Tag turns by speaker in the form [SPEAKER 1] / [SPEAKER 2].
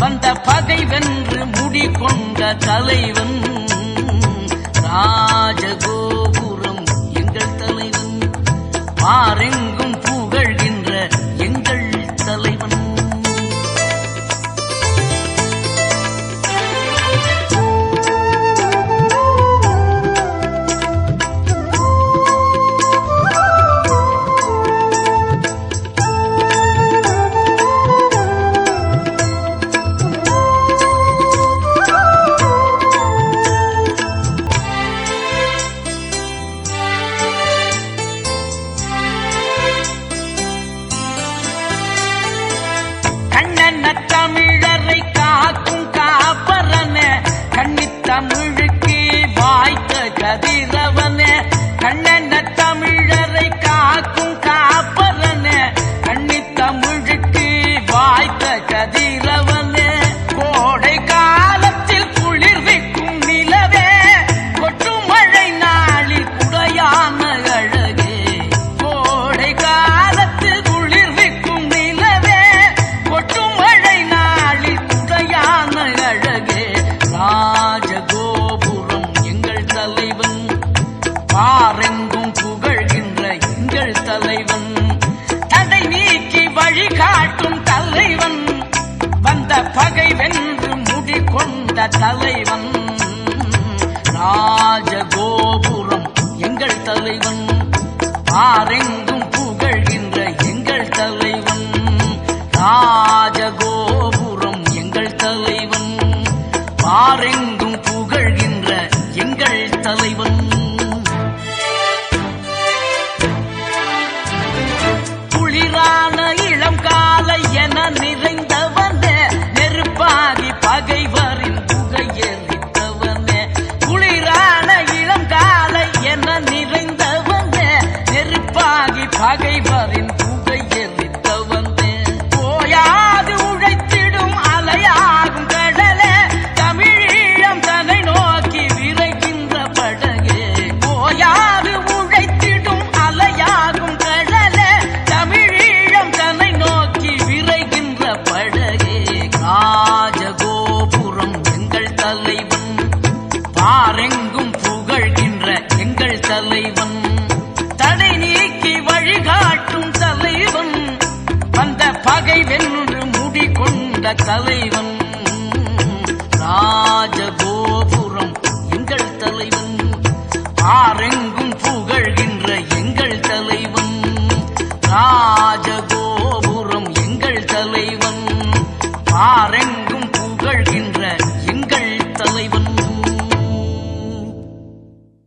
[SPEAKER 1] வந்த பகை வென்று முடிகொண்ட தலைவன் ராஜகோபுரம் எங்கள் தலைவன் பாரெங்கும் புகழ்கின்ற எங்கள் தலைவன் கண்ணன தமிழரை காக்கும் காப்பரன கண்ணித் தமிழுக்கு வாய்த்த கதிரவன கண்ணன தமிழரை காக்கும் காப்பரன கண்ணித் தமிழுக்கு வாய்த்த கதிரவன கோடை காலத்தில் குளிர்விக்கும் நிலவே கொட்டும் மழை நாளில் குடையான அழகே கோடை காலத்தில் குளிர்விக்கும் நிலவே கொட்டும் மழை நாளில் குடையான அழகே ராஜகோபுரம் எங்கள் தலைவன் பாரெங்கும் புகழ்கின்ற எங்கள் தலைவன் தடை நீக்கி வழிகாட்டும் தலைவன் வந்த பகை வென்று முடிகொண்ட தலைவன் ராஜகோபுரம் எங்கள் தலைவன் பாரெங்கும் புகழ்கின்ற எங்கள் தலைவன் ராஜகோபுரம் எங்கள் தலைவன் பாரெங்கும் புகழ்கின்ற எங்கள் தலைவன் குளிரான இளம் காலை என நிறைந்தவனே நெருப்பாகி பகைவரின் புகையெறித்தவனே குளிரான இளம் காலை என நிறைந்தவனே நெருப்பாகி பகைவரின் புகையெறித்தவனே போயாது உழைத்திடும் அலையாகும் கடலே தமிழீழம் தன்னை நோக்கி விரைகின்ற படகே போயாது உழைத்திடும் அலையாகும் கடலே தமிழீழம் தன்னை நோக்கி விரைகின்ற படகே ராஜகோபுரம் எங்கள் தலைவன் பாரெங்கும் புகழ்கின்ற எங்கள் தலைவன் தடை நீக்கி வழிகாட்டும் தலைவன் வந்த பகை வென்று முடிகொண்ட தலைவன்